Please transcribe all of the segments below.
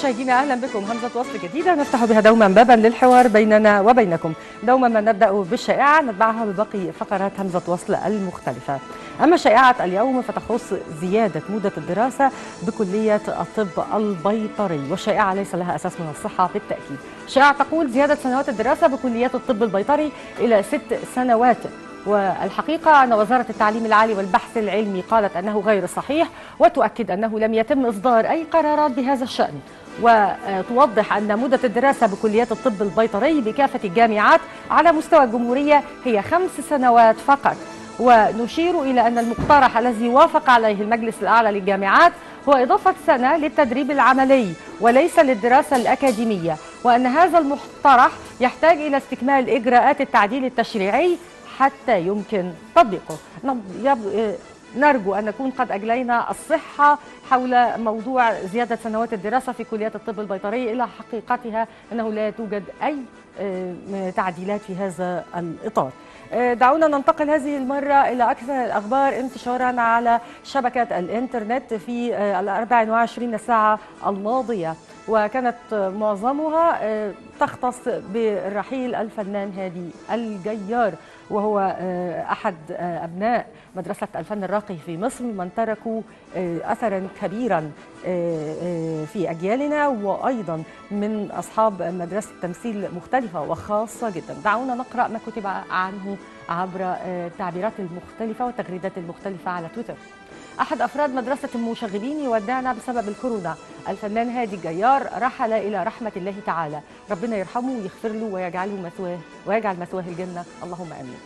مشاهدينا اهلا بكم همزه وصل جديده نفتح بها دوما بابا للحوار بيننا وبينكم دوما ما نبدا بالشائعه نتبعها بباقي فقرات همزه وصل المختلفه اما شائعه اليوم فتخص زياده مده الدراسه بكليه الطب البيطري والشائعه ليس لها اساس من الصحه بالتاكيد شائعه تقول زياده سنوات الدراسه بكليات الطب البيطري الى ست سنوات والحقيقة أن وزارة التعليم العالي والبحث العلمي قالت أنه غير صحيح وتؤكد أنه لم يتم إصدار أي قرارات بهذا الشأن وتوضح أن مدة الدراسة بكليات الطب البيطري بكافة الجامعات على مستوى الجمهورية هي خمس سنوات فقط ونشير إلى أن المقترح الذي وافق عليه المجلس الأعلى للجامعات هو إضافة سنة للتدريب العملي وليس للدراسة الأكاديمية وأن هذا المقترح يحتاج إلى استكمال إجراءات التعديل التشريعي حتى يمكن تطبيقه نرجو أن نكون قد أجلينا الصحة حول موضوع زيادة سنوات الدراسة في كليات الطب البيطري إلى حقيقتها أنه لا توجد أي تعديلات في هذا الإطار دعونا ننتقل هذه المرة إلى أكثر الأخبار انتشارا على شبكة الإنترنت في ال 24 ساعة الماضية وكانت معظمها تختص بالرحيل الفنان هادي الجيار وهو أحد أبناء مدرسة الفن الراقي في مصر من تركوا أثرا كبيرا في أجيالنا وأيضا من أصحاب مدرسة تمثيل مختلفة وخاصة جدا دعونا نقرأ ما كتب عنه عبر التعبيرات المختلفة والتغريدات المختلفة على تويتر أحد أفراد مدرسة المشاغبين يودعنا بسبب الكورونا الفنان هادي الجيار رحل إلى رحمة الله تعالى ربنا يرحمه ويغفر له ويجعله مثواه ويجعل مثواه الجنة اللهم آمين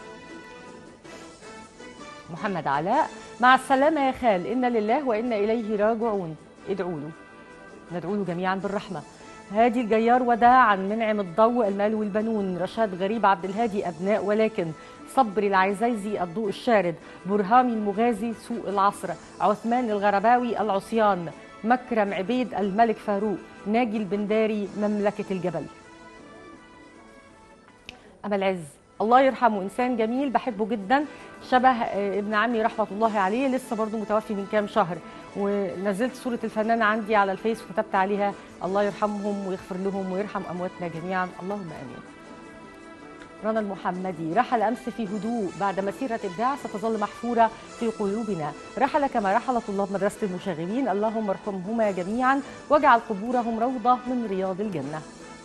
محمد علاء مع السلامة يا خال إن لله وإنا إليه راجعون ادعوا له ندعو له جميعا بالرحمة هادي الجيار وداعا منعم الضوء المال والبنون رشاد غريب عبد الهادي أبناء ولكن صبري العزيزي الضوء الشارد برهامي المغازي سوء العصر عثمان الغرباوي العصيان مكرم عبيد الملك فاروق ناجي البنداري مملكة الجبل أمل عز الله يرحمه إنسان جميل بحبه جدا شبه ابن عمي رحمة الله عليه لسه برضه متوفي من كام شهر ونزلت صورة الفنان عندي على الفيس وكتبت عليها الله يرحمهم ويغفر لهم ويرحم أمواتنا جميعا اللهم آمين رنا المحمدي رحل أمس في هدوء بعد مسيرة إبداع ستظل محفورة في قلوبنا رحل كما رحل طلاب مدرسة المشاغبين اللهم ارحمهما جميعا واجعل قبورهم روضة من رياض الجنة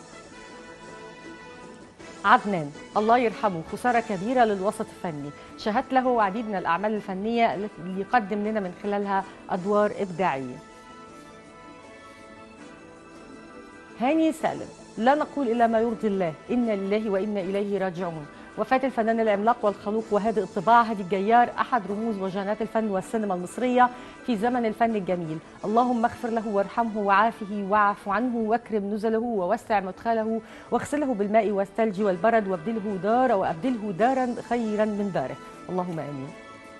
عدنان الله يرحمه خسارة كبيرة للوسط الفني شهدت له عديد من الأعمال الفنية اللي قدم لنا من خلالها أدوار إبداعية هاني سالم لا نقول إلا ما يرضي الله إنا لله وإنا إليه راجعون وفاة الفنان العملاق والخلوق وهادئ الطباع هادي الجيار أحد رموز وجنات الفن والسينما المصرية في زمن الفن الجميل اللهم اغفر له وارحمه وعافه واعف عنه واكرم نزله ووسع مدخله واغسله بالماء والثلج والبرد وابدله دار وابدله دارا خيرا من داره اللهم امين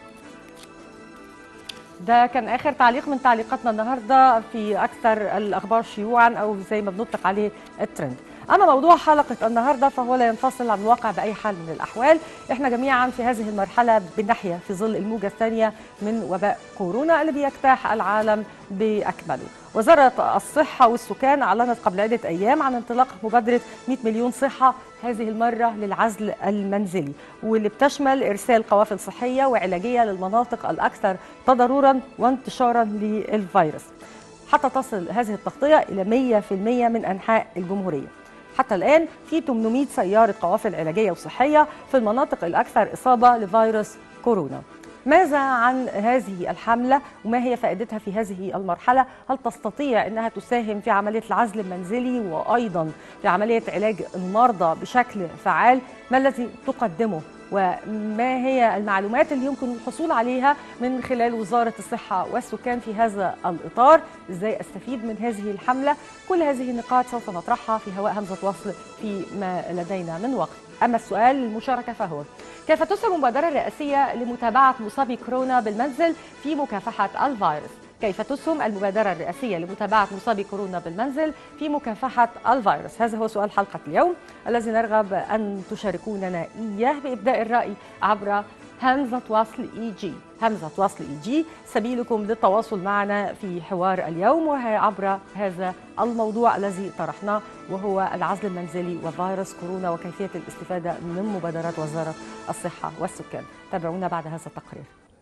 ده كان اخر تعليق من تعليقاتنا النهارده في اكثر الاخبار شيوعا او زي ما بنطلق عليه الترند اما موضوع حلقه النهارده فهو لا ينفصل عن الواقع باي حال من الاحوال احنا جميعا في هذه المرحله بنحيا في ظل الموجه الثانيه من وباء كورونا اللي بيجتاح العالم باكمله وزاره الصحه والسكان اعلنت قبل عده ايام عن انطلاق مبادره 100 مليون صحه هذه المره للعزل المنزلي واللي بتشمل ارسال قوافل صحيه وعلاجيه للمناطق الاكثر تضررا وانتشارا للفيروس حتى تصل هذه التغطيه الى 100% من انحاء الجمهوريه حتى الآن في 800 سيارة قوافل علاجية وصحية في المناطق الأكثر إصابة لفيروس كورونا ماذا عن هذه الحملة وما هي فائدتها في هذه المرحلة هل تستطيع أنها تساهم في عملية العزل المنزلي وأيضا في عملية علاج المرضى بشكل فعال ما الذي تقدمه وما هي المعلومات اللي يمكن الحصول عليها من خلال وزارة الصحة والسكان في هذا الإطار إزاي أستفيد من هذه الحملة كل هذه النقاط سوف نطرحها في هواء همزة وصل فيما لدينا من وقت أما السؤال المشاركة فهو كيف تسهم المبادرة الرئاسية لمتابعة مصابي كورونا بالمنزل في مكافحة الفيروس كيف تسهم المبادرة الرئاسية لمتابعة مصابي كورونا بالمنزل في مكافحة الفيروس هذا هو سؤال حلقة اليوم الذي نرغب أن تشاركوننا إياه بإبداء الرأي عبر همزة وصل إي جي همزة وصل إي جي سبيلكم للتواصل معنا في حوار اليوم وهي عبر هذا الموضوع الذي طرحناه وهو العزل المنزلي وفيروس كورونا وكيفية الاستفادة من مبادرات وزارة الصحة والسكان تابعونا بعد هذا التقرير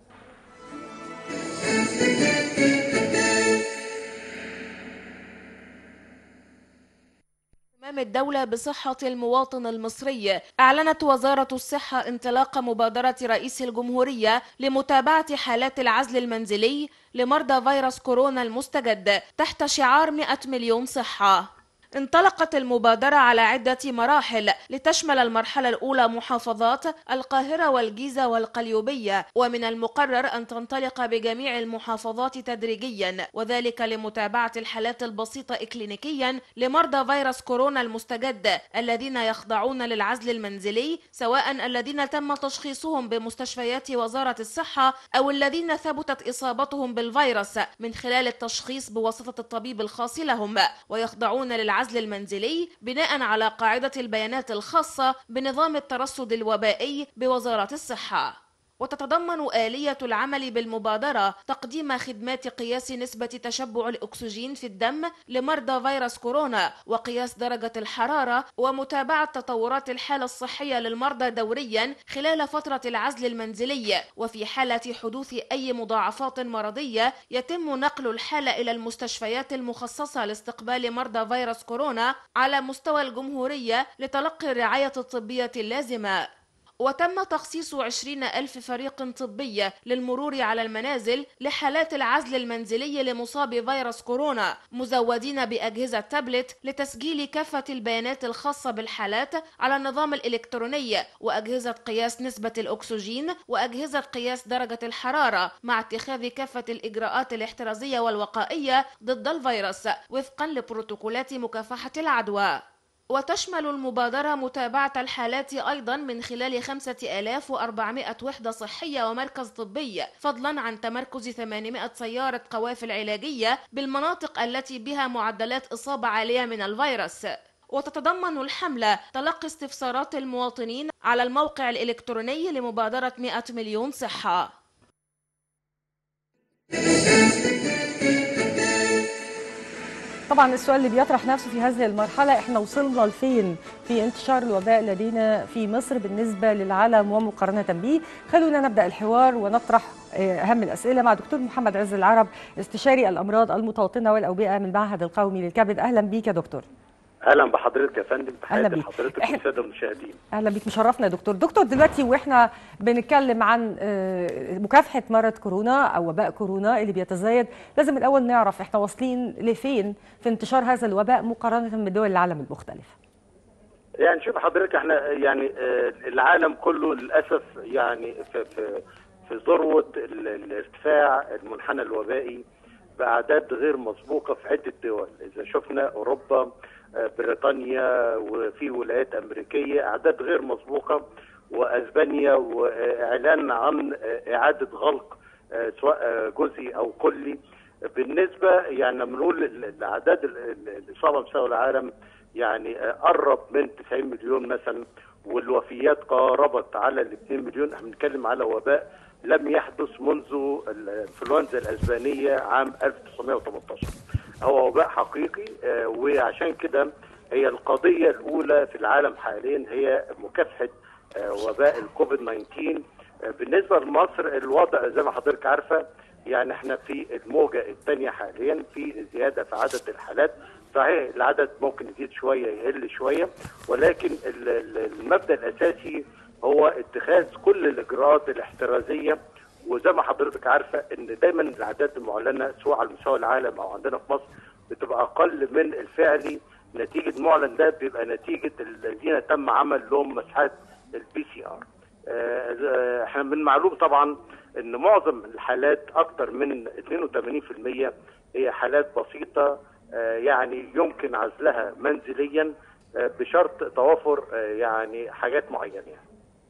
اهتمام الدولة بصحة المواطن المصري أعلنت وزارة الصحة انطلاق مبادرة رئيس الجمهورية لمتابعة حالات العزل المنزلي لمرضى فيروس كورونا المستجد تحت شعار 100 مليون صحة انطلقت المبادرة على عدة مراحل لتشمل المرحلة الأولى محافظات القاهرة والجيزة والقليوبية ومن المقرر أن تنطلق بجميع المحافظات تدريجيا وذلك لمتابعة الحالات البسيطة إكلينيكيا لمرضى فيروس كورونا المستجد الذين يخضعون للعزل المنزلي سواء الذين تم تشخيصهم بمستشفيات وزارة الصحة أو الذين ثبتت إصابتهم بالفيروس من خلال التشخيص بواسطة الطبيب الخاص لهم ويخضعون للعزل العزل المنزلي بناء على قاعدة البيانات الخاصة بنظام الترصد الوبائي بوزارة الصحة وتتضمن آلية العمل بالمبادرة تقديم خدمات قياس نسبة تشبع الأكسجين في الدم لمرضى فيروس كورونا وقياس درجة الحرارة ومتابعة تطورات الحالة الصحية للمرضى دوريا خلال فترة العزل المنزلي وفي حالة حدوث أي مضاعفات مرضية يتم نقل الحالة إلى المستشفيات المخصصة لاستقبال مرضى فيروس كورونا على مستوى الجمهورية لتلقي الرعاية الطبية اللازمة وتم تخصيص عشرين ألف فريق طبي للمرور على المنازل لحالات العزل المنزلي لمصاب فيروس كورونا مزودين بأجهزة تابلت لتسجيل كافة البيانات الخاصة بالحالات على النظام الإلكتروني وأجهزة قياس نسبة الأكسجين وأجهزة قياس درجة الحرارة مع اتخاذ كافة الإجراءات الاحترازية والوقائية ضد الفيروس وفقا لبروتوكولات مكافحة العدوى وتشمل المبادرة متابعة الحالات أيضا من خلال 5400 وحدة صحية ومركز طبي فضلا عن تمركز 800 سيارة قوافل علاجية بالمناطق التي بها معدلات إصابة عالية من الفيروس وتتضمن الحملة تلقي استفسارات المواطنين على الموقع الإلكتروني لمبادرة 100 مليون صحة طبعا السؤال اللي بيطرح نفسه في هذه المرحلة احنا وصلنا لفين في انتشار الوباء لدينا في مصر بالنسبة للعالم ومقارنة به خلونا نبدأ الحوار ونطرح أهم الأسئلة مع دكتور محمد عز العرب استشاري الأمراض المتوطنة والأوبئة من المعهد القومي للكبد أهلا بيك يا دكتور اهلا بحضرتك يا فندم أهلا تحياتي بيك. لحضرتك إحنا- والساده المشاهدين اهلا بيك مشرفنا يا دكتور دكتور دلوقتي واحنا بنتكلم عن آه، مكافحه مرض كورونا او وباء كورونا اللي بيتزايد لازم الاول نعرف احنا واصلين لفين في انتشار هذا الوباء مقارنه بدول العالم المختلفه يعني شوف حضرتك احنا يعني آه، العالم كله للاسف يعني في في في ذروه ال- الارتفاع المنحنى الوبائي باعداد غير مسبوقه في عده دول اذا شفنا اوروبا آه، بريطانيا وفي ولايات امريكيه اعداد غير مسبوقه واسبانيا واعلان عن آه، اعاده غلق آه، سواء آه، جزئي او كلي بالنسبه يعني لما نقول ال- الاعداد ال- ال- الاصابه بسبب العالم يعني آه، قرب من 90 مليون مثلا والوفيات قاربت على ال 2 مليون احنا بنتكلم على وباء لم يحدث منذ الانفلونزا الاسبانيه عام 1918 هو وباء حقيقي آه، وعشان كده هي القضيه الاولى في العالم حاليا هي مكافحه آه، وباء الكوفيد 19 آه، بالنسبه لمصر الوضع زي ما حضرتك عارفه يعني احنا في الموجه الثانيه حاليا في زياده في عدد الحالات صحيح العدد ممكن يزيد شويه يقل شويه ولكن ال- ال- المبدا الاساسي هو اتخاذ كل الاجراءات الاحترازيه وزي ما حضرتك عارفه ان دايما الاعداد المعلنه سواء على مستوى العالم او عندنا في مصر بتبقى اقل من الفعلي نتيجه معلن ده بيبقى نتيجه الذين تم عمل لهم مسحات البي سي ار آه، احنا من المعلوم طبعا ان معظم الحالات اكثر من 82% هي حالات بسيطه آه، يعني يمكن عزلها منزليا آه، بشرط توافر آه، يعني حاجات معينه يعني.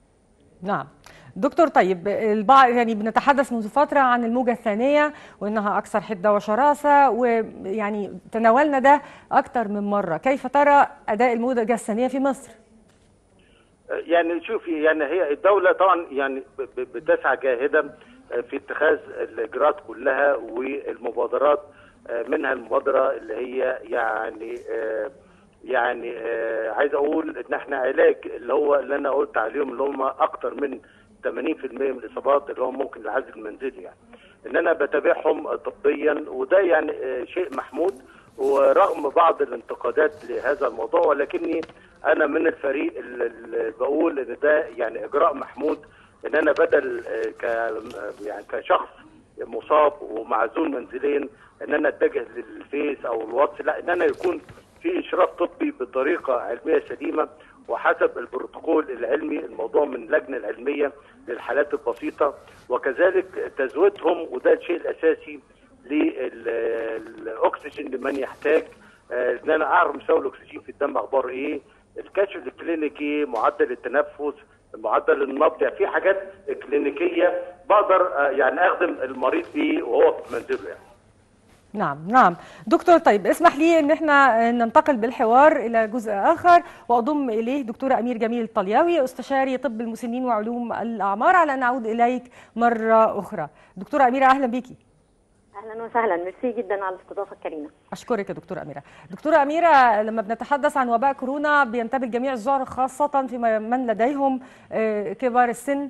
نعم دكتور طيب البعض يعني بنتحدث منذ فترة عن الموجة الثانية وإنها أكثر حدة وشراسة ويعني تناولنا ده أكثر من مرة كيف ترى أداء الموجة الثانية في مصر؟ يعني شوفي يعني هي الدوله طبعا يعني ب- ب- بتسعى جاهدا في اتخاذ الاجراءات كلها والمبادرات منها المبادره اللي هي يعني آه، يعني آه، عايز اقول ان احنا علاج اللي هو اللي انا قلت عليهم اللي هم اكتر من 80% من الاصابات اللي هو ممكن العزل المنزلي يعني ان انا بتابعهم طبيا وده يعني آه، شيء محمود ورغم بعض الانتقادات لهذا الموضوع ولكني انا من الفريق اللي اللي بقول ان ده يعني اجراء محمود ان انا بدل آه، ك يعني كشخص مصاب ومعزول منزليا ان انا اتجه للفيس او الواتس لا ان انا يكون في اشراف طبي بطريقه علميه سليمه وحسب البروتوكول العلمي الموضوع من اللجنه العلميه للحالات البسيطه وكذلك تزويدهم وده الشيء الاساسي للاكسجين لمن يحتاج آه، ان انا اعرف مستوى الاكسجين في الدم اخباره ايه الكشف الكلينيكي معدل التنفس معدل النبض يعني في حاجات كلينيكيه بقدر آه، يعني اخدم المريض بيه وهو في منزله يعني نعم نعم دكتور طيب اسمح لي ان احنا ننتقل بالحوار الى جزء اخر واضم اليه دكتوره امير جميل الطلياوي استشاري طب المسنين وعلوم الاعمار على ان اعود اليك مره اخرى دكتوره اميره اهلا بيكي اهلا وسهلا ميرسي جدا على الاستضافه الكريمه اشكرك يا دكتوره اميره دكتوره اميره لما بنتحدث عن وباء كورونا بينتبه جميع الزعر خاصه في من لديهم آه، كبار السن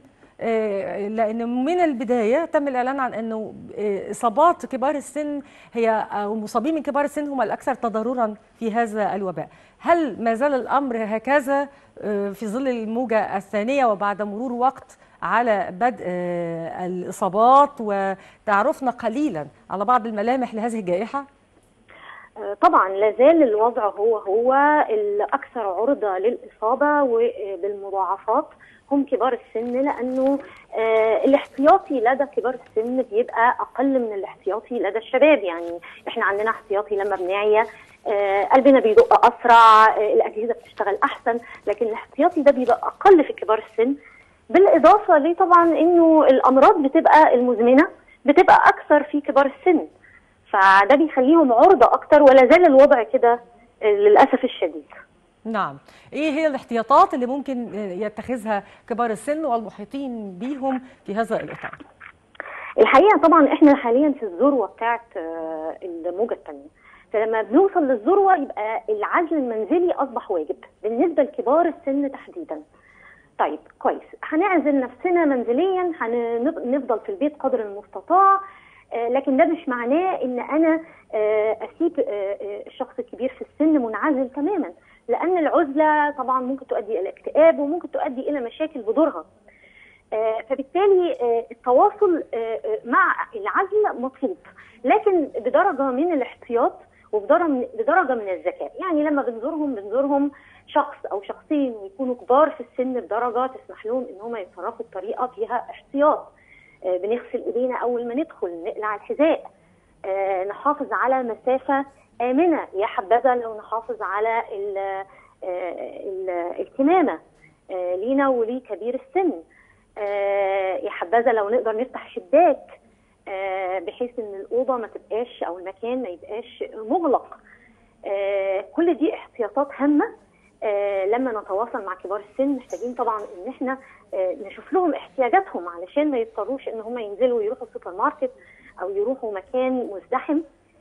آه، لان من البدايه تم الاعلان عن انه آه، اصابات كبار السن هي او المصابين من كبار السن هم الاكثر تضررا في هذا الوباء هل ما زال الامر هكذا آه، في ظل الموجه الثانيه وبعد مرور وقت على بدء آه، الاصابات وتعرفنا قليلا على بعض الملامح لهذه الجائحه آه، طبعا لازال الوضع هو هو الاكثر عرضه للاصابه وبالمضاعفات هم كبار السن لانه آه، الاحتياطي لدى كبار السن بيبقى اقل من الاحتياطي لدى الشباب يعني احنا عندنا احتياطي لما بنعيا آه، قلبنا بيدق اسرع آه، الاجهزه بتشتغل احسن لكن الاحتياطي ده بيبقى اقل في كبار السن بالاضافه لطبعا انه الامراض بتبقى المزمنه بتبقى اكثر في كبار السن فده بيخليهم عرضه اكتر ولا زال الوضع كده آه، للاسف الشديد نعم ايه هي الاحتياطات اللي ممكن يتخذها كبار السن والمحيطين بيهم في هذا الاطار الحقيقه طبعا احنا حاليا في الذروه بتاعت آه، الموجه الثانيه فلما بنوصل للذروه يبقى العزل المنزلي اصبح واجب بالنسبه لكبار السن تحديدا طيب كويس هنعزل نفسنا منزليا هنفضل في البيت قدر المستطاع آه، لكن ده مش معناه ان انا آه، اسيب آه، آه، الشخص الكبير في السن منعزل تماما لان العزله طبعا ممكن تؤدي الى اكتئاب وممكن تؤدي الى مشاكل بدورها آه، فبالتالي آه، التواصل آه، آه، مع العزل مطلوب لكن بدرجه من الاحتياط وبدرجه من بدرجه من الذكاء يعني لما بنزورهم بنزورهم شخص او شخصين ويكونوا كبار في السن بدرجه تسمح لهم ان هم يتصرفوا بطريقه فيها احتياط آه، بنغسل ايدينا اول ما ندخل نقلع الحذاء آه، نحافظ على مسافه امنه يا حبذا لو نحافظ على ال- آه، ال- الكمامه آه، لينا ولكبير السن آه، يا حبذا لو نقدر نفتح شباك آه، بحيث ان الاوضه ما تبقاش او المكان ما يبقاش مغلق آه، كل دي احتياطات هامه آه، لما نتواصل مع كبار السن محتاجين طبعا ان احنا آه، نشوف لهم احتياجاتهم علشان ما يضطروش ان هم ينزلوا يروحوا السوبر ماركت او يروحوا مكان مزدحم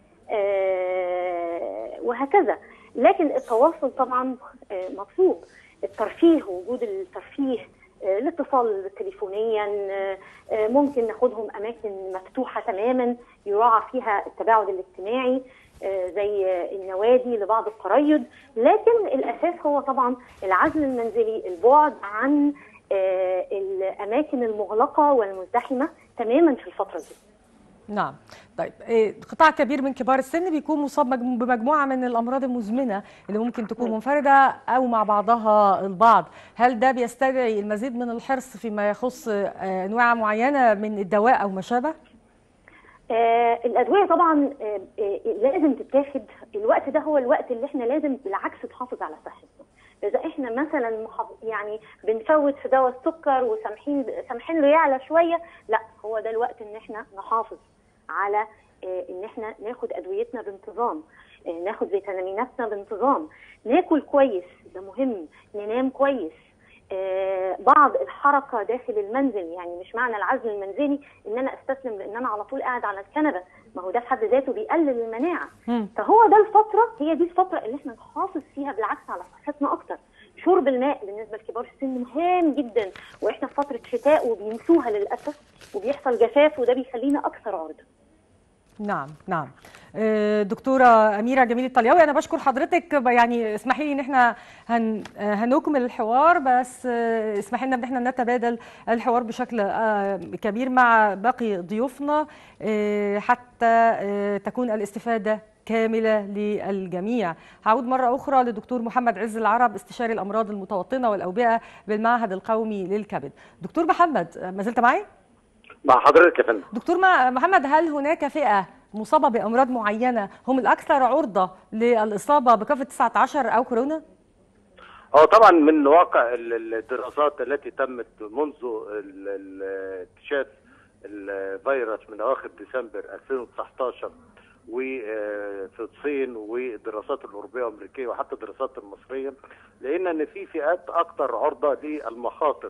آه، وهكذا لكن التواصل طبعا آه، مطلوب الترفيه وجود الترفيه آه، الاتصال تليفونيا آه، آه، ممكن ناخدهم اماكن مفتوحه تماما يراعى فيها التباعد الاجتماعي آه، زي آه، النوادي لبعض القريض لكن الاساس هو طبعا العزل المنزلي البعد عن آه، الاماكن المغلقه والمزدحمه تماما في الفتره دي نعم طيب إيه، قطاع كبير من كبار السن بيكون مصاب مجمو- بمجموعة من الأمراض المزمنة اللي ممكن تكون منفردة أو مع بعضها البعض هل ده بيستدعي المزيد من الحرص فيما يخص آه، أنواع معينة من الدواء أو ما شابه؟ آه الادويه طبعا آه آه لازم تتاخد الوقت ده هو الوقت اللي احنا لازم بالعكس نحافظ على صحتنا اذا احنا مثلا محافظ يعني بنفوت في دواء السكر وسامحين سامحين له يعلى شويه لا هو ده الوقت ان احنا نحافظ على آه ان احنا ناخد ادويتنا بانتظام آه ناخد فيتاميناتنا بانتظام ناكل كويس ده مهم ننام كويس آه، بعض الحركه داخل المنزل يعني مش معنى العزل المنزلي ان انا استسلم لان انا على طول قاعد على الكنبه ما هو ده في حد ذاته بيقلل المناعه مم. فهو ده الفتره هي دي الفتره اللي احنا نحافظ فيها بالعكس على صحتنا اكتر شرب الماء بالنسبه لكبار السن مهم جدا واحنا في فتره شتاء وبينسوها للاسف وبيحصل جفاف وده بيخلينا اكثر عرضه نعم نعم آه، دكتورة أميرة جميل الطلياوي أنا بشكر حضرتك ب- يعني اسمحي لي إن إحنا هن آه، هنكمل الحوار بس آه، اسمحي لنا إن إحنا نتبادل الحوار بشكل آه، كبير مع باقي ضيوفنا آه، حتى آه، تكون الاستفادة كاملة للجميع هعود مرة أخرى لدكتور محمد عز العرب استشاري الأمراض المتوطنة والأوبئة بالمعهد القومي للكبد دكتور محمد آه، ما زلت معي؟ مع حضرتك يا فندم دكتور ما- محمد هل هناك فئة مصابة بأمراض معينة هم الأكثر عرضة للإصابة بكوفيد 19 أو كورونا؟ هو طبعا من واقع ال- ال- الدراسات التي تمت منذ ال- ال- اكتشاف الفيروس من اواخر ديسمبر 2019 وفي الصين والدراسات الاوروبيه والامريكيه وحتى الدراسات المصريه لقينا ان في فئات اكثر عرضه للمخاطر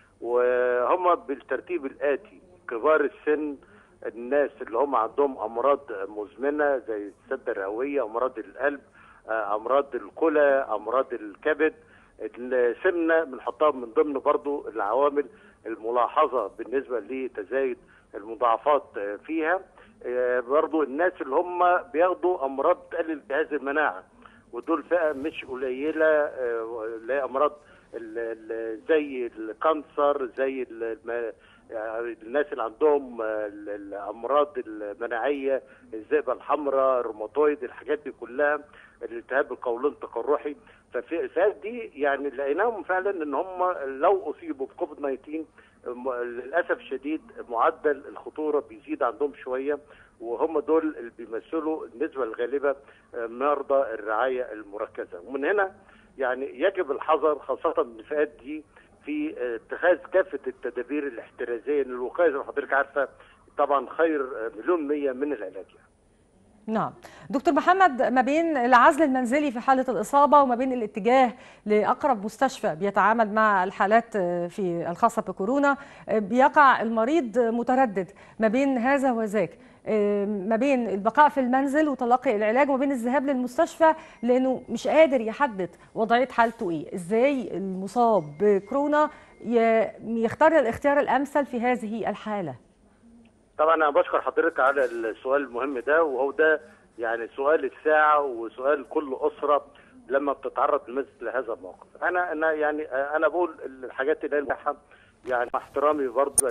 وهم بالترتيب الاتي كبار السن الناس اللي هم عندهم امراض مزمنه زي السده الرئويه امراض القلب آه، امراض الكلى امراض الكبد السمنه بنحطها من ضمن برضو العوامل الملاحظه بالنسبه لتزايد المضاعفات آه، فيها آه، برضو الناس اللي هم بياخدوا امراض تقلل جهاز المناعه ودول فئه مش قليله آه، اللي هي امراض ال- ال- زي الكانسر زي ال- الم- يعني الناس اللي عندهم آه، ال- الامراض المناعيه الذئبه الحمراء الروماتويد الحاجات دي كلها الالتهاب القولون التقرحي ففي الفئات دي يعني لقيناهم فعلا ان هم لو اصيبوا بكوفيد 19 م- للاسف الشديد معدل الخطوره بيزيد عندهم شويه وهم دول اللي بيمثلوا النسبه الغالبه آه، مرضى الرعايه المركزه ومن هنا يعني يجب الحذر خاصه من الفئات دي في آه، اتخاذ كافه التدابير الاحترازيه لان الوقايه زي ما حضرتك عارفه طبعا خير آه، مليون مية من العلاج يعني. نعم دكتور محمد ما بين العزل المنزلي في حالة الإصابة وما بين الاتجاه لأقرب مستشفى بيتعامل مع الحالات آه، في الخاصة بكورونا آه، بيقع المريض متردد ما بين هذا وذاك آه، ما بين البقاء في المنزل وتلقي العلاج وما بين الذهاب للمستشفى لأنه مش قادر يحدد وضعية حالته إيه إزاي المصاب بكورونا ي- يختار الاختيار الأمثل في هذه الحالة طبعا انا بشكر حضرتك على السؤال المهم ده وهو ده يعني سؤال الساعه وسؤال كل اسره لما بتتعرض لمثل هذا الموقف انا انا يعني انا بقول الحاجات اللي انا بقولها يعني مع احترامي برضه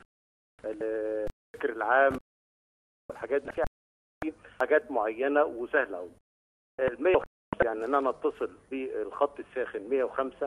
للفكر العام الحاجات دي في حاجات معينه وسهله قوي ال 105 يعني ان انا اتصل بالخط الساخن 105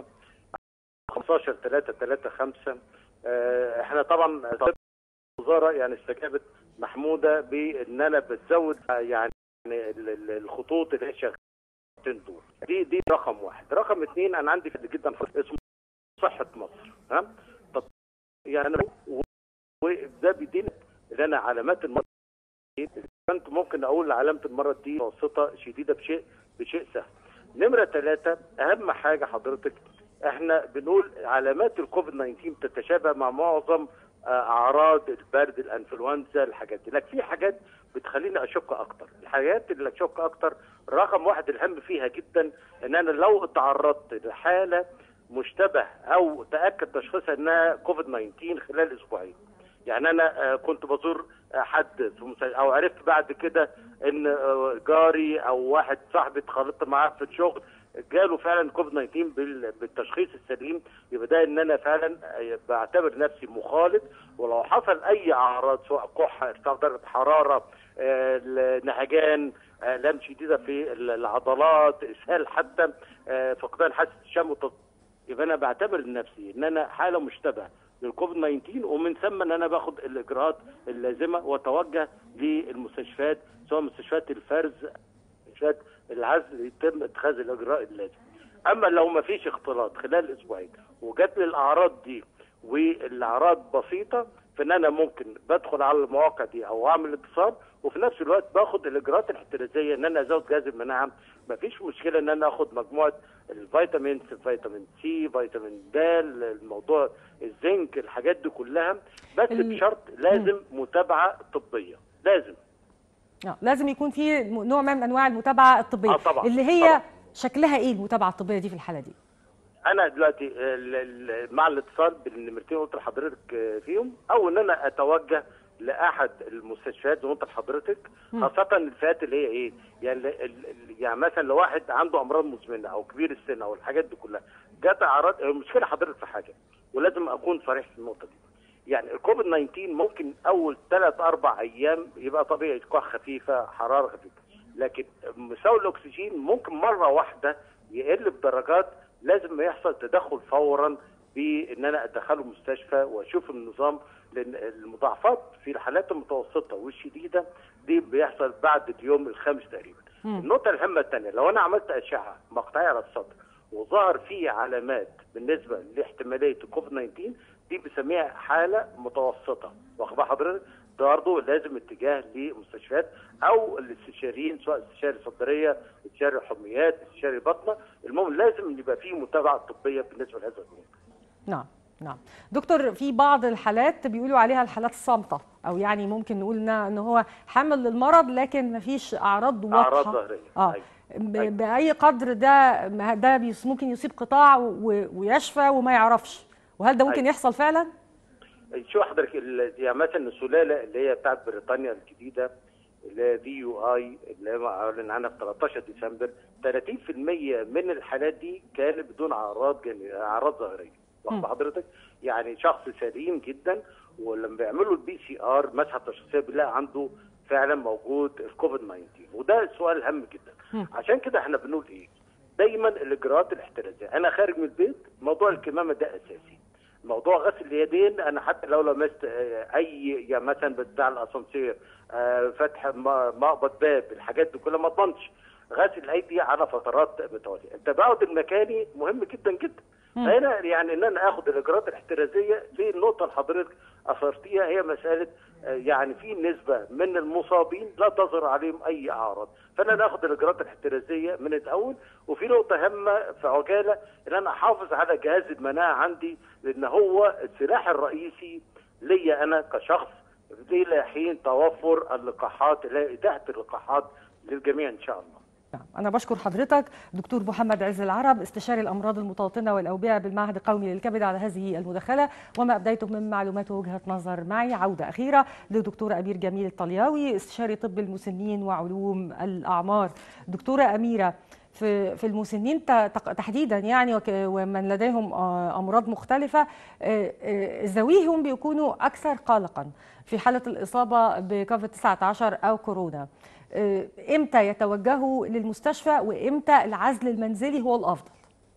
15 3 3 5 آه، احنا طبعا الوزاره يعني استجابت محموده بان انا بتزود يعني ال- ال- الخطوط اللي هي شغالين دول دي دي رقم واحد رقم اثنين انا عندي فكره جدا اسمه صحه مصر ها طب يعني أنا و- وده بيديني ان انا علامات المرض كنت ممكن اقول علامه المرض دي متوسطه شديده بشيء بشيء سهل نمره ثلاثه اهم حاجه حضرتك احنا بنقول علامات الكوفيد 19 تتشابه مع معظم آه، اعراض البرد الانفلونزا الحاجات دي لكن في حاجات بتخليني اشك اكتر الحاجات اللي اشك اكتر رقم واحد الهم فيها جدا ان انا لو تعرضت لحاله مشتبه او تاكد تشخيصها انها كوفيد 19 خلال اسبوعين يعني انا آه، كنت بزور آه، حد في مستشفى او عرفت بعد كده ان آه، جاري او واحد صاحبي اتخلطت معاه في الشغل جاله فعلا كوفيد 19 بال- بالتشخيص السليم يبقى ده ان انا فعلا آه، بعتبر نفسي مخالط ولو حصل اي اعراض سواء كحه ارتفاع درجه حراره آه، نهجان آه، الام شديده في العضلات اسهال حتى آه، فقدان حاسه الشم والتص- يبقى انا بعتبر نفسي ان انا حاله مشتبه للكوفيد 19 ومن ثم ان انا باخد الاجراءات اللازمه واتوجه للمستشفيات سواء مستشفيات الفرز مستشفيات العزل يتم اتخاذ الاجراء اللازم. اما لو ما فيش اختلاط خلال اسبوعين وجات لي الاعراض دي والاعراض بسيطه فان انا ممكن بدخل على المواقع دي او اعمل اتصال وفي نفس الوقت باخد الاجراءات الاحترازيه ان انا ازود جهاز المناعه ما فيش مشكله ان انا اخد مجموعه الفيتامينز فيتامين سي فيتامين د الموضوع الزنك الحاجات دي كلها بس ال- بشرط لازم متابعه طبيه لازم آه، لازم يكون في م- نوع من انواع المتابعه الطبيه آه، طبعاً، اللي هي طبعاً. شكلها ايه المتابعه الطبيه دي في الحاله دي انا دلوقتي ال- ال- مع الاتصال بالنمرتين قلت لحضرتك آه، فيهم او ان انا اتوجه لاحد المستشفيات زي ما قلت لحضرتك خاصه الفئات اللي هي ايه يعني ال- ال- ال- يعني مثلا لو واحد عنده امراض مزمنه او كبير السن او الحاجات دي كلها جت اعراض المشكله حضرتك في حاجه ولازم اكون صريح في النقطه دي يعني الكوفيد 19 ممكن اول ثلاث اربع ايام يبقى طبيعي كح خفيفه حراره خفيفه لكن مساوي الاكسجين ممكن مره واحده يقل بدرجات لازم يحصل تدخل فورا بان انا ادخله مستشفى واشوف النظام لان المضاعفات في الحالات المتوسطه والشديده دي بيحصل بعد اليوم الخامس تقريبا. النقطه الهامه الثانيه لو انا عملت اشعه مقطعيه على الصدر وظهر فيه علامات بالنسبه لاحتماليه الكوفيد 19 دي بنسميها حاله متوسطه واخد بال حضرتك برضه لازم اتجاه لمستشفيات او الاستشاريين سواء استشاري صدريه استشاري حميات استشاري بطنه المهم لازم يبقى فيه متابعه طبيه بالنسبه لهذا الامور نعم نعم دكتور في بعض الحالات بيقولوا عليها الحالات الصامته او يعني ممكن نقول انها ان هو حامل للمرض لكن ما فيش اعراض واضحه أعراض ظاهرية. اه أيوة. ب- أيوة. باي قدر ده ده بيس- ممكن يصيب قطاع و- ويشفى وما يعرفش وهل ده ممكن أيوة. يحصل فعلا شو حضرتك ال- يعني مثلا السلاله اللي هي بتاعت بريطانيا الجديده اللي هي في يو اي اللي هي اعلن عنها في 13 ديسمبر 30% من الحالات دي كانت بدون اعراض جن- اعراض ظاهريه واخد مم. حضرتك يعني شخص سليم جدا ولما بيعملوا البي سي ار مسحه تشخيصيه بيلاقي عنده فعلا موجود الكوفيد 19 وده سؤال هام جدا مم. عشان كده احنا بنقول ايه دايما الاجراءات الاحترازيه انا خارج من البيت موضوع الكمامه ده اساسي موضوع غسل اليدين انا حتى لو لمست آه، اي يعني مثلا بتاع الاسانسير آه، فتح م- مقبض باب الحاجات دي كلها ما تضمنش غسل الايدي على فترات متواليه التباعد المكاني مهم جدا جدا مم. هنا يعني ان انا اخد الاجراءات الاحترازيه في النقطه اللي حضرتك اثرتيها هي مساله آه، يعني في نسبه من المصابين لا تظهر عليهم اي اعراض فانا ناخد الاجراءات الاحترازيه من الاول وفي نقطه هامه في عجاله ان انا احافظ على جهاز المناعه عندي لان هو السلاح الرئيسي ليا انا كشخص الى حين توفر اللقاحات اللي هي اتاحه اللقاحات للجميع ان شاء الله نعم أنا بشكر حضرتك دكتور محمد عز العرب استشاري الأمراض المتوطنة والأوبئة بالمعهد القومي للكبد على هذه المداخلة وما أبديته من معلومات ووجهة نظر معي عودة أخيرة لدكتورة أمير جميل الطلياوي استشاري طب المسنين وعلوم الأعمار دكتورة أميرة في في المسنين ت- تق- تحديدا يعني وك- ومن لديهم آه، امراض مختلفه آه، آه، ذويهم بيكونوا اكثر قلقا في حاله الاصابه بكوفيد 19 او كورونا آه، امتى يتوجهوا للمستشفى وامتى العزل المنزلي هو الافضل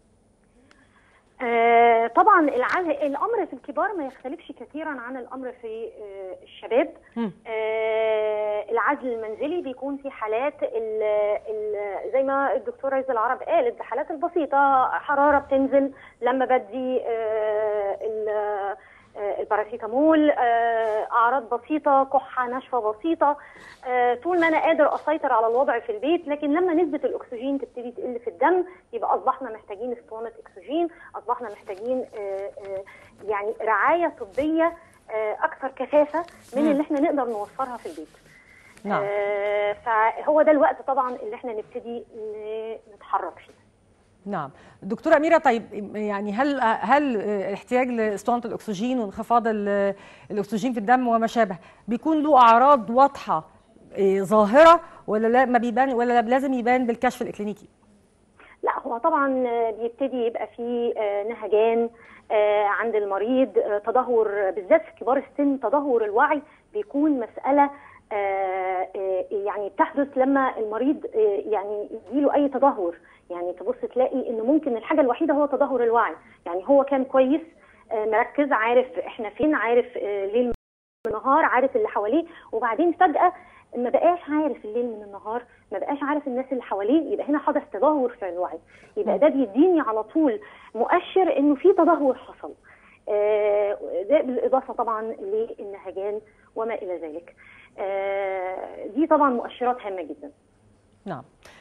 آه، طبعا العزل الامر في الكبار ما يختلفش كثيرا عن الامر في آه، الشباب مم. آه، العزل المنزلي بيكون في حالات ال ال زي ما الدكتوره عز العرب قالت الحالات البسيطه حراره بتنزل لما بدي آه، ال- آه، الباراسيتامول آه، اعراض بسيطه كحه نشفه بسيطه آه، طول ما انا قادر اسيطر على الوضع في البيت لكن لما نسبه الاكسجين تبتدي تقل في الدم يبقى اصبحنا محتاجين اسطوانه اكسجين اصبحنا محتاجين آه، آه، يعني رعايه طبيه آه، اكثر كثافه من مم. اللي احنا نقدر نوفرها في البيت نعم آه، فهو ده الوقت طبعا اللي احنا نبتدي ن- نتحرك فيه نعم دكتورة أميرة طيب يعني هل هل الاحتياج لاسطوانة الأكسجين وانخفاض ال- الأكسجين في الدم وما شابه بيكون له أعراض واضحة إيه، ظاهرة ولا لا ما بيبان ولا لازم يبان بالكشف الإكلينيكي؟ لا هو طبعا آه، بيبتدي يبقى فيه آه، نهجان آه، عند المريض آه، تدهور بالذات في كبار السن تدهور الوعي بيكون مسألة آه، آه، يعني بتحدث لما المريض آه، يعني يجيله أي تدهور يعني تبص تلاقي إن ممكن الحاجة الوحيدة هو تدهور الوعي يعني هو كان كويس آه، مركز عارف احنا فين عارف آه، ليل من النهار عارف اللي حواليه وبعدين فجأة ما بقاش عارف الليل من النهار ما بقاش عارف الناس اللي حواليه يبقى هنا حدث تدهور في الوعي يبقى ده بيديني على طول مؤشر انه في تدهور حصل آه، ده بالاضافه طبعا للنهجان وما الى ذلك آه، دي طبعا مؤشرات هامه جدا نعم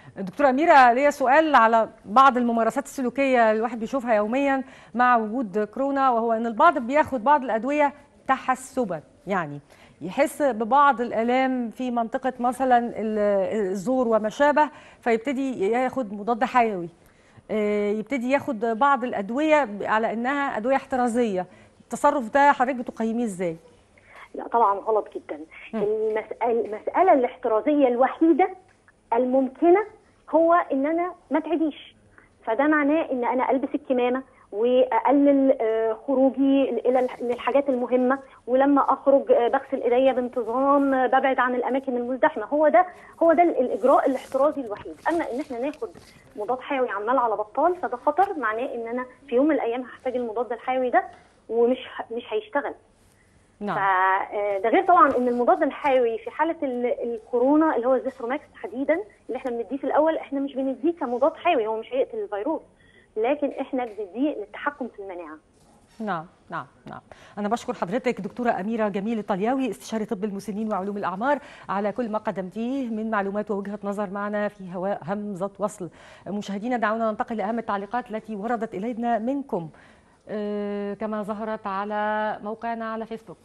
دكتورة أميرة ليا سؤال على بعض الممارسات السلوكية الواحد بيشوفها يوميا مع وجود كورونا وهو أن البعض بياخد بعض الأدوية تحسبا يعني يحس ببعض الآلام في منطقة مثلا ال- الزور وما شابه فيبتدي ياخد مضاد حيوي آه، يبتدي ياخد بعض الأدوية على أنها أدوية احترازية التصرف ده حضرتك بتقيميه إزاي؟ لا طبعا غلط جدا المسألة, المسألة الاحترازية الوحيدة الممكنة هو ان انا ما تعديش فده معناه ان انا البس الكمامة واقلل آه، خروجي الى الح- للحاجات المهمه ولما اخرج آه، بغسل ايديا بانتظام آه، ببعد عن الاماكن المزدحمه هو ده هو ده ال- الاجراء الاحترازي الوحيد اما ان احنا ناخد مضاد حيوي عمال على بطال فده خطر معناه ان انا في يوم من الايام هحتاج المضاد الحيوي ده ومش ه- مش هيشتغل نعم فده غير طبعا ان المضاد الحيوي في حاله ال- الكورونا اللي هو الزيثروماكس تحديدا اللي احنا بنديه في الاول احنا مش بنديه كمضاد حيوي هو مش هيقتل الفيروس لكن احنا بنديه للتحكم في المناعه نعم نعم نعم أنا بشكر حضرتك دكتورة أميرة جميل الطلياوي استشاري طب المسنين وعلوم الأعمار على كل ما قدمتيه من معلومات ووجهة نظر معنا في هواء همزة وصل مشاهدينا دعونا ننتقل لأهم التعليقات التي وردت إلينا منكم آه، كما ظهرت على موقعنا على فيسبوك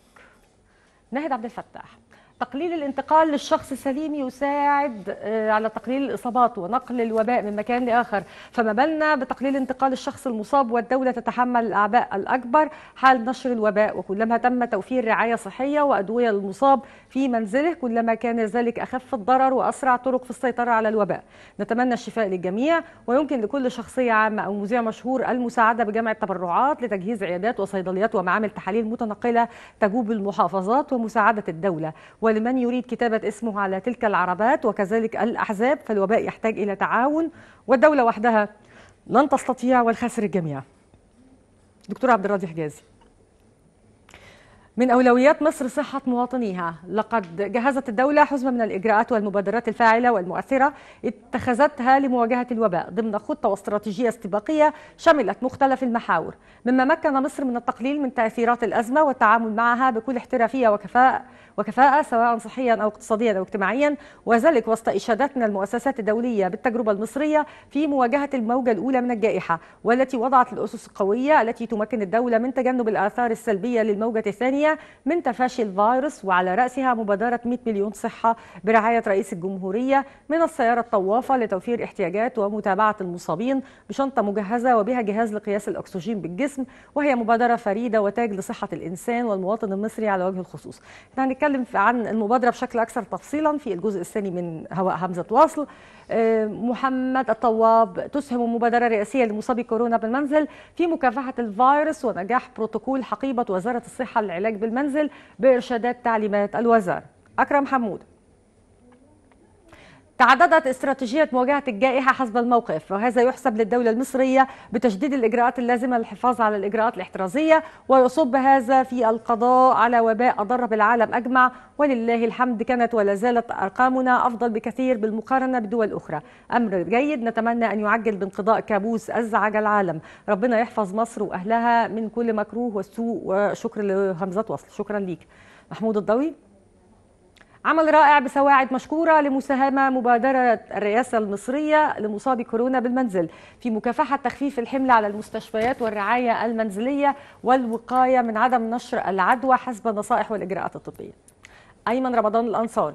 ناهد عبد الفتاح تقليل الانتقال للشخص السليم يساعد آه، على تقليل الإصابات ونقل الوباء من مكان لآخر فما بالنا بتقليل انتقال الشخص المصاب والدولة تتحمل الأعباء الأكبر حال نشر الوباء وكلما تم توفير رعاية صحية وأدوية للمصاب في منزله كلما كان ذلك أخف الضرر وأسرع طرق في السيطرة على الوباء نتمنى الشفاء للجميع ويمكن لكل شخصية عامة أو مذيع مشهور المساعدة بجمع التبرعات لتجهيز عيادات وصيدليات ومعامل تحاليل متنقلة تجوب المحافظات ومساعدة الدولة ولمن يريد كتابة اسمه على تلك العربات وكذلك الأحزاب فالوباء يحتاج إلى تعاون والدولة وحدها لن تستطيع والخاسر الجميع دكتور عبد الراضي حجازي من أولويات مصر صحة مواطنيها لقد جهزت الدولة حزمة من الإجراءات والمبادرات الفاعلة والمؤثرة اتخذتها لمواجهة الوباء ضمن خطة واستراتيجية استباقية شملت مختلف المحاور مما مكن مصر من التقليل من تأثيرات الأزمة والتعامل معها بكل احترافية وكفاءة وكفاءة سواء صحيا أو اقتصاديا أو اجتماعيا وذلك وسط إشادات من المؤسسات الدولية بالتجربة المصرية في مواجهة الموجة الأولى من الجائحة والتي وضعت الأسس القوية التي تمكن الدولة من تجنب الآثار السلبية للموجة الثانية من تفاشي الفيروس وعلى رأسها مبادرة 100 مليون صحة برعاية رئيس الجمهورية من السيارة الطوافة لتوفير احتياجات ومتابعة المصابين بشنطة مجهزة وبها جهاز لقياس الأكسجين بالجسم وهي مبادرة فريدة وتاج لصحة الإنسان والمواطن المصري على وجه الخصوص احنا هنتكلم عن المبادرة بشكل أكثر تفصيلا في الجزء الثاني من هواء همزة واصل آه، محمد الطواب تسهم مبادرة رئاسية لمصابي كورونا بالمنزل في مكافحة الفيروس ونجاح بروتوكول حقيبة وزارة الصحة للعلاج بالمنزل بإرشادات تعليمات الوزارة أكرم حمود تعددت استراتيجية مواجهة الجائحة حسب الموقف وهذا يحسب للدولة المصرية بتجديد الإجراءات اللازمة للحفاظ على الإجراءات الاحترازية ويصب هذا في القضاء على وباء أضر بالعالم أجمع ولله الحمد كانت ولا زالت أرقامنا أفضل بكثير بالمقارنة بدول أخرى أمر جيد نتمنى أن يعجل بانقضاء كابوس أزعج العالم ربنا يحفظ مصر وأهلها من كل مكروه والسوء وشكر لهمزة وصل شكرا ليك محمود الضوي عمل رائع بسواعد مشكورة لمساهمة مبادرة الرئاسة المصرية لمصابي كورونا بالمنزل في مكافحة تخفيف الحمل على المستشفيات والرعاية المنزلية والوقاية من عدم نشر العدوى حسب النصائح والإجراءات الطبية أيمن رمضان الأنصار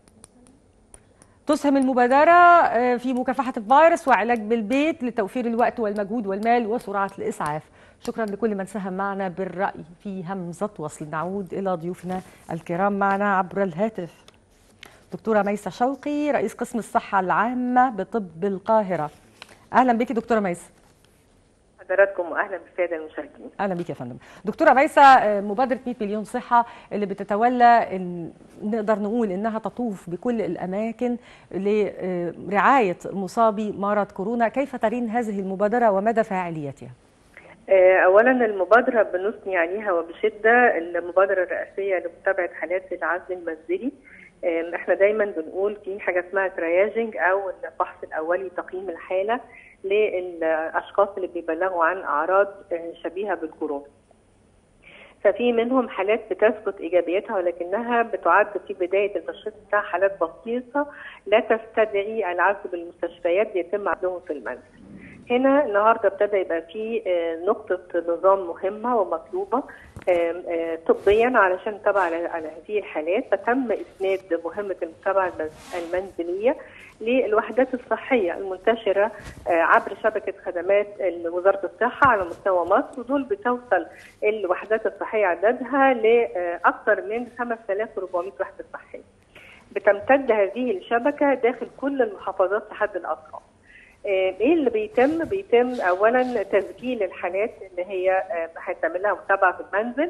تسهم المبادرة آه، في مكافحة الفيروس وعلاج بالبيت لتوفير الوقت والمجهود والمال وسرعة الإسعاف شكرا لكل من ساهم معنا بالرأي في همزة وصل نعود إلى ضيوفنا الكرام معنا عبر الهاتف دكتورة ميسة شوقي رئيس قسم الصحة العامة بطب القاهرة أهلا بك دكتورة ميسة حضراتكم واهلا بالساده المشاهدين اهلا بيك يا فندم دكتوره ميسة آه، مبادره 100 مليون صحه اللي بتتولى ال- نقدر نقول انها تطوف بكل الاماكن لرعايه مصابي مرض كورونا كيف ترين هذه المبادره ومدى فاعليتها آه، اولا المبادره بنثني عليها وبشده المبادره الرئاسيه لمتابعه حالات العزل المنزلي آه، احنا دايما بنقول في حاجه اسمها ترياجنج او الفحص الاولي تقييم الحاله للاشخاص اللي بيبلغوا عن اعراض آه، شبيهه بالكورونا ففي منهم حالات بتثبت ايجابيتها ولكنها بتعد في بدايه التشخيص بتاعها حالات بسيطه لا تستدعي العزل بالمستشفيات بيتم عزلهم في المنزل. هنا النهارده ابتدى يبقى في آه، نقطه نظام مهمه ومطلوبه آم، آه، طبيا علشان نتابع على على هذه الحالات فتم اسناد مهمه المتابعه المنز- المنزليه للوحدات الصحيه المنتشره آه، عبر شبكه خدمات ال- وزاره الصحه على مستوى مصر ودول بتوصل الوحدات الصحيه عددها لاكثر من 5400 وحده صحيه. بتمتد هذه الشبكه داخل كل المحافظات لحد الاطراف. آه، ايه اللي بيتم؟ بيتم اولا تسجيل الحالات اللي هي آه، هيتعمل لها متابعه في المنزل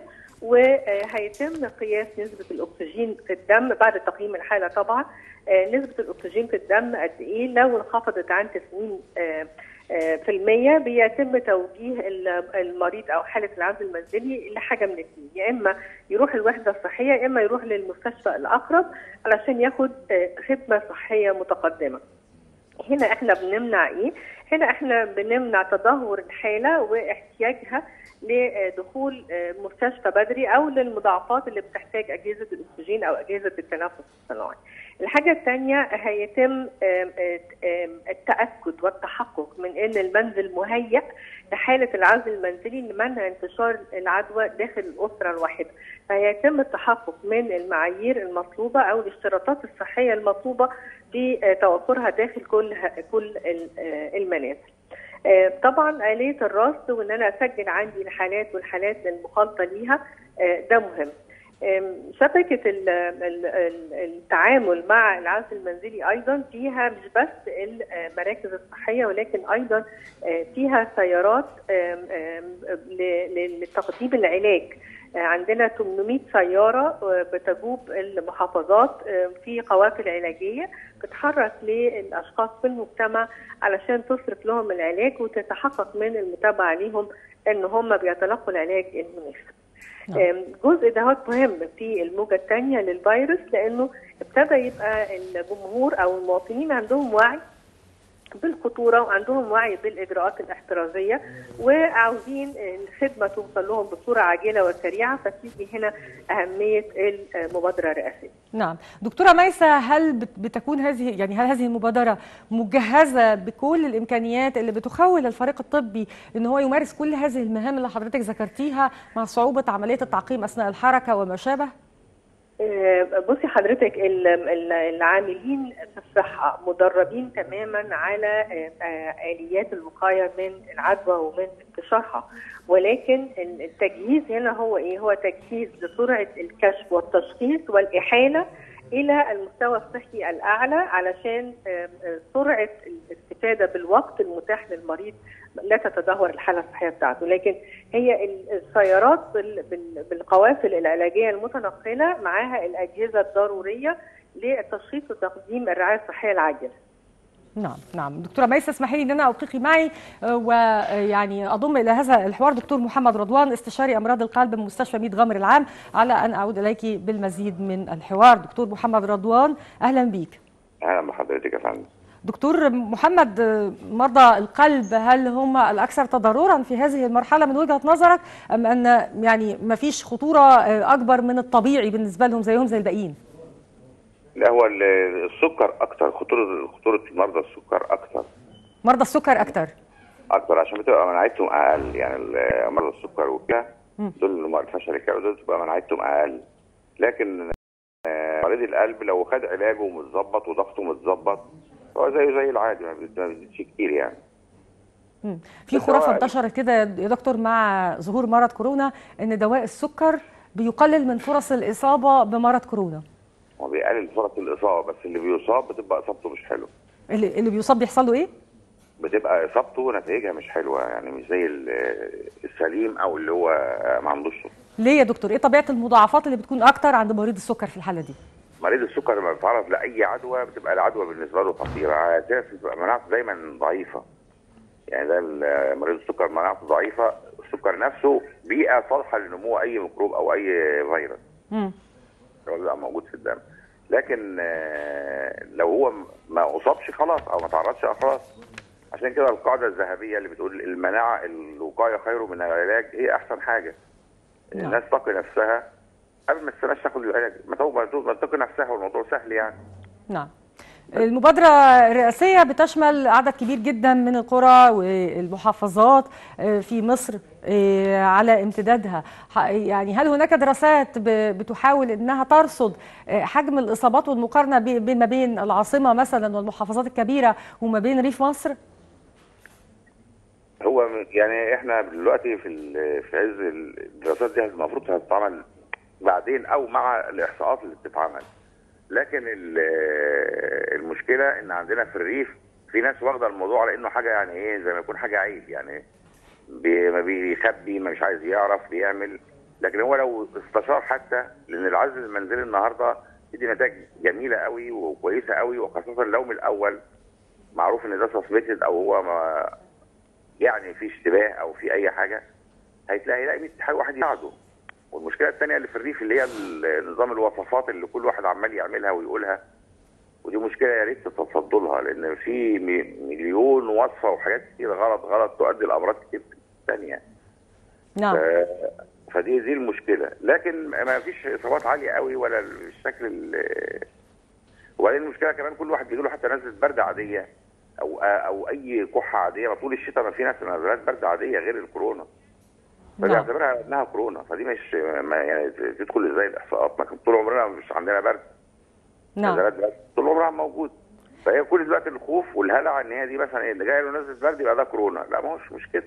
وهيتم قياس نسبه الاكسجين في الدم بعد تقييم الحاله طبعا آه، نسبه الاكسجين في الدم قد ايه لو انخفضت عن 90 آه، آه، في المية بيتم توجيه ال- المريض او حاله العزل المنزلي لحاجه من الاثنين يا اما يروح الوحده الصحيه يا اما يروح للمستشفى الاقرب علشان ياخد آه، خدمه صحيه متقدمه. هنا احنا بنمنع ايه؟ هنا احنا بنمنع تدهور الحاله واحتياجها لدخول آه، مستشفى بدري او للمضاعفات اللي بتحتاج اجهزه الاكسجين او اجهزه التنفس الصناعي. الحاجه الثانيه هيتم آم، آه، آم، التاكد والتحقق من ان المنزل مهيأ لحاله العزل المنزلي لمنع انتشار العدوى داخل الاسره الواحده. فهيتم التحقق من المعايير المطلوبه او الاشتراطات الصحيه المطلوبه في آه، توفرها داخل كل كل ال- آه، المنازل. آه، طبعا آلية الرصد وإن أنا أسجل عندي الحالات والحالات المخالطة ليها آه، ده مهم. آم، شبكة ال- ال- ال- التعامل مع العزل المنزلي أيضا فيها مش بس المراكز الصحية ولكن أيضا آه، فيها سيارات آم، آم، ل- ل- لتقديم العلاج آه، عندنا 800 سيارة آه، بتجوب المحافظات آه، في قوافل علاجية بتحرك للأشخاص في المجتمع علشان تصرف لهم العلاج وتتحقق من المتابعة ليهم ان هم بيتلقوا العلاج المناسب. نعم. آم، الجزء ده مهم في الموجة الثانية للفيروس لأنه ابتدى يبقى الجمهور أو المواطنين عندهم وعي بالخطورة وعندهم وعي بالإجراءات الاحترازية وعاوزين الخدمة توصل لهم بصورة عاجلة وسريعة فتيجي هنا أهمية المبادرة الرئاسية. نعم دكتورة ميسة هل بت- بتكون هذه يعني هل هذه المبادرة مجهزة بكل الإمكانيات اللي بتخول الفريق الطبي إن هو يمارس كل هذه المهام اللي حضرتك ذكرتيها مع صعوبة عملية التعقيم أثناء الحركة وما شابه؟ آه، بصي حضرتك ال- ال- العاملين في الصحة مدربين تماما على آه، آه، آليات الوقاية من العدوى ومن انتشارها ولكن ال- التجهيز هنا هو إيه؟ هو تجهيز لسرعة الكشف والتشخيص والإحالة إلى المستوى الصحي الأعلى علشان آه، آه، سرعة الاستفادة بالوقت المتاح للمريض لا تتدهور الحالة الصحية بتاعته لكن هي ال- السيارات بال- بال- بالقوافل العلاجيه المتنقله معاها الاجهزه الضروريه للتشخيص وتقديم الرعايه الصحيه العاجله. نعم نعم دكتورة ميسة اسمحي لي ان انا القيكي معي آه، ويعني اضم الى هذا الحوار دكتور محمد رضوان استشاري امراض القلب بمستشفى ميت غمر العام على ان اعود اليك بالمزيد من الحوار دكتور محمد رضوان اهلا بيك اهلا بحضرتك يا فندم دكتور محمد آه، مرضى القلب هل هم الاكثر تضررا في هذه المرحله من وجهه نظرك ام ان يعني ما فيش خطوره آه، اكبر من الطبيعي بالنسبه لهم زيهم زي الباقيين لا هو ال- السكر اكتر خطوره خطوره مرضى السكر اكتر مرضى السكر اكثر اكتر عشان بتبقى مناعتهم اقل يعني ال- مرضى السكر وكده مم. دول اللي هم الفشل الكلوي دول بتبقى مناعتهم اقل لكن آه، مريض القلب لو خد علاجه متظبط وضغطه متظبط هو زيه زي العادي ما بيز- ما بيزيدش كتير يعني مم. في بس خرافه هو- انتشرت كده يا دكتور مع ظهور مرض كورونا ان دواء السكر بيقلل من فرص الاصابه بمرض كورونا هو بيقلل فرص الاصابه بس اللي بيصاب بتبقى اصابته مش حلوه اللي, اللي بيصاب بيحصل له ايه بتبقى اصابته نتائجها مش حلوه يعني مش زي ال- السليم او اللي هو ما عندوش سكر ليه يا دكتور ايه طبيعه المضاعفات اللي بتكون اكتر عند مريض السكر في الحاله دي مريض السكر لما بيتعرض لاي عدوى بتبقى العدوى بالنسبه له خطيره على اساس بتبقى مناعته دايما ضعيفه يعني ده ال- مريض السكر مناعته ضعيفه السكر نفسه بيئه صالحه لنمو اي ميكروب او اي فيروس مم. هو بيبقى موجود في الدم لكن آه، لو هو م- ما اصابش خلاص او ما تعرضش آه خلاص عشان كده القاعده الذهبيه اللي بتقول المناعه الوقايه خير من العلاج هي احسن حاجه نعم. الناس تقي نفسها قبل ما تستناش تاخد العلاج ما تو- ما تو- ما تقي نفسها والموضوع سهل يعني نعم المبادرة الرئاسية بتشمل عدد كبير جدا من القرى والمحافظات آه، في مصر آه، على امتدادها ح- يعني هل هناك دراسات ب- بتحاول انها ترصد آه، حجم الاصابات والمقارنة بي- بين ما بين العاصمة مثلا والمحافظات الكبيرة وما بين ريف مصر؟ هو م- يعني احنا دلوقتي في ال- في عز الدراسات دي المفروض هتتعمل بعدين او مع الاحصاءات اللي بتتعمل لكن ال- المشكله ان عندنا في الريف في ناس واخده الموضوع على انه حاجه يعني ايه زي ما يكون حاجه عيب يعني بي- ما بيخبي ما مش عايز يعرف بيعمل لكن هو لو استشار حتى لان العزل المنزلي النهارده دي نتائج جميله قوي وكويسه قوي وخاصه لو من الاول معروف ان ده سسبكتد او هو ما يعني في اشتباه او في اي حاجه هتلاقي هيلاقي 100 حاجه واحد يساعده والمشكله الثانيه اللي في الريف اللي هي ال- نظام الوصفات اللي كل واحد عمال يعملها ويقولها ودي مشكله يا ريت تتصدوا لها لان في مي- مليون وصفه وحاجات كتير غلط غلط تؤدي لامراض كتير ثانيه نعم ف- فدي دي المشكله لكن ما فيش اصابات عاليه قوي ولا الشكل ال- وبعدين المشكله كمان كل واحد بيجيله حتى نزله برد عاديه او او اي كحه عاديه ما طول الشتاء ما في ناس نزلات برد عاديه غير الكورونا نعم. فبيعتبرها انها كورونا فدي مش ما يعني تدخل ازاي الاحصاءات ما كان طول عمرنا مش عندنا برد نعم نزلات برد طول عمرها موجود فهي كل دلوقتي الخوف والهلع ان هي دي مثلا إيه، اللي جاي له نزله برد يبقى ده كورونا لا ما هوش مش كده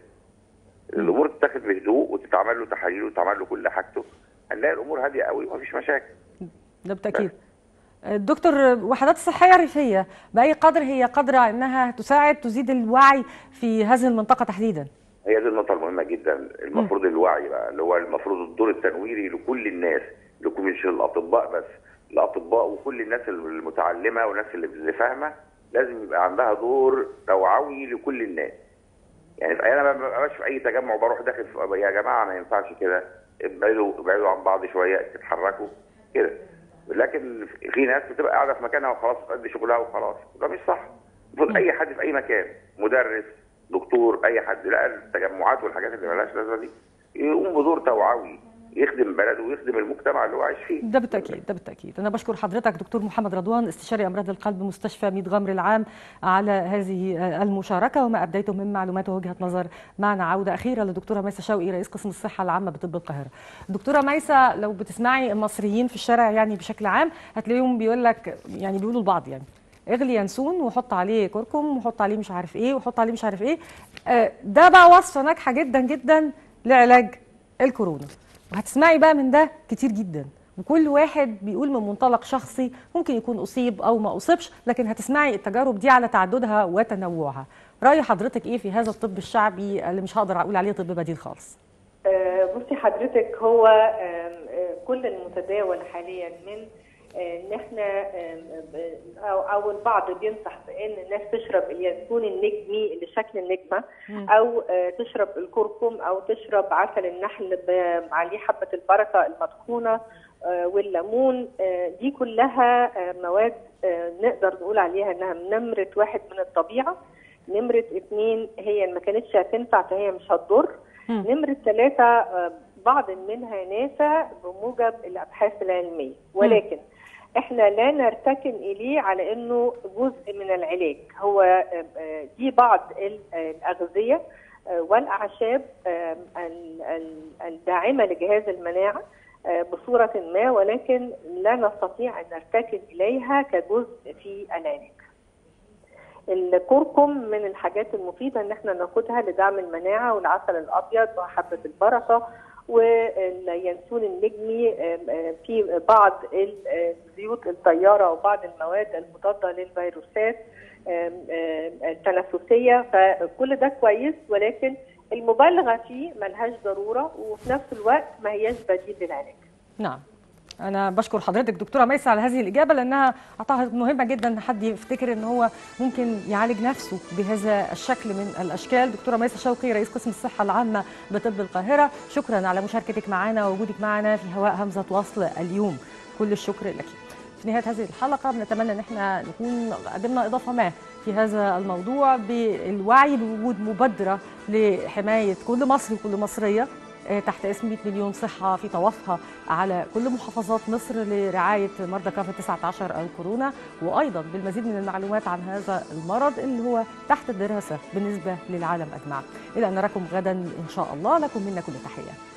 الامور تتاخد بهدوء وتتعمل له تحاليل وتتعمل له كل حاجته هنلاقي الامور هاديه قوي ومفيش مشاكل ده بالتأكيد الدكتور وحدات الصحية الريفية بأي قدر هي قادرة أنها تساعد تزيد الوعي في هذه المنطقة تحديدا هي دي النقطة المهمة جدا المفروض الوعي بقى اللي هو المفروض الدور التنويري لكل الناس لكل مش الأطباء بس الأطباء وكل الناس المتعلمة والناس اللي اللي فاهمة لازم يبقى عندها دور توعوي لكل الناس يعني في- انا ما ببقاش في اي تجمع بروح داخل في يا جماعه ما ينفعش كده ابعدوا ابعدوا عن بعض شويه تتحركوا كده لكن في ناس بتبقى قاعده في مكانها وخلاص تأدي شغلها وخلاص ده مش صح المفروض اي حد في اي مكان مدرس دكتور اي حد لا التجمعات والحاجات اللي مالهاش لازمه دي يقوم بدور توعوي يخدم بلده ويخدم المجتمع اللي هو عايش فيه ده بالتأكيد ده بالتأكيد أنا بشكر حضرتك دكتور محمد رضوان استشاري أمراض القلب مستشفى ميت غمر العام على هذه المشاركة وما أبديته من معلومات ووجهة نظر معنا عودة أخيرة لدكتورة ميسة شوقي رئيس قسم الصحة العامة بطب القاهرة دكتورة ميسة لو بتسمعي المصريين في الشارع يعني بشكل عام هتلاقيهم بيقول لك يعني بيقولوا لبعض يعني اغلي ينسون وحط عليه كركم وحط عليه مش عارف ايه وحط عليه مش عارف ايه آه، ده بقى وصفة ناجحة جدا جدا لعلاج الكورونا وهتسمعي بقى من ده كتير جدا وكل واحد بيقول من منطلق شخصي ممكن يكون أصيب أو ما أصيبش لكن هتسمعي التجارب دي على تعددها وتنوعها رأي حضرتك إيه في هذا الطب الشعبي اللي مش هقدر أقول عليه طب بديل خالص آه، بصي حضرتك هو آم، آه، كل المتداول حاليا من آه، ان احنا آم، ب- او او البعض بينصح بان الناس تشرب اليانسون النجمي اللي شكل النجمه او آه، تشرب الكركم او تشرب عسل النحل ب- عليه حبه البركه المطحونه آه، والليمون آه، دي كلها آه، مواد آه، نقدر نقول عليها انها نمره واحد من الطبيعه نمره اتنين هي ما كانتش هتنفع فهي مش هتضر مم. نمرة ثلاثة آه، بعض منها نافع بموجب الأبحاث العلمية ولكن احنا لا نرتكن إليه على أنه جزء من العلاج هو آه، آه، دي بعض ال- آه، الأغذية آه، والأعشاب آه، ال- ال- الداعمة لجهاز المناعة آه، بصورة ما ولكن لا نستطيع أن نرتكن إليها كجزء في العلاج الكركم من الحاجات المفيدة ان احنا ناخدها لدعم المناعة والعسل الابيض وحبة البركة واليانسون النجمي آم، آم، في بعض الزيوت الطيارة وبعض المواد المضادة للفيروسات آم، آم، التنفسية فكل ده كويس ولكن المبالغة فيه ملهاش ضرورة وفي نفس الوقت ما هياش بديل للعلاج نعم أنا بشكر حضرتك دكتورة ميسة على هذه الإجابة لأنها أعتقد مهمة جدا إن حد يفتكر إن هو ممكن يعالج نفسه بهذا الشكل من الأشكال دكتورة ميسة شوقي رئيس قسم الصحة العامة بطب القاهرة شكرا على مشاركتك معنا ووجودك معنا في هواء همزة وصل اليوم كل الشكر لك في نهاية هذه الحلقة بنتمنى إن احنا نكون قدمنا إضافة ما في هذا الموضوع بالوعي بوجود مبادرة لحماية كل مصري وكل مصرية تحت اسم 100 مليون صحة في طوافها على كل محافظات مصر لرعاية مرضى كافة 19 أو كورونا وأيضا بالمزيد من المعلومات عن هذا المرض اللي هو تحت الدراسة بالنسبة للعالم أجمع إلى أن نراكم غدا إن شاء الله لكم منا كل تحية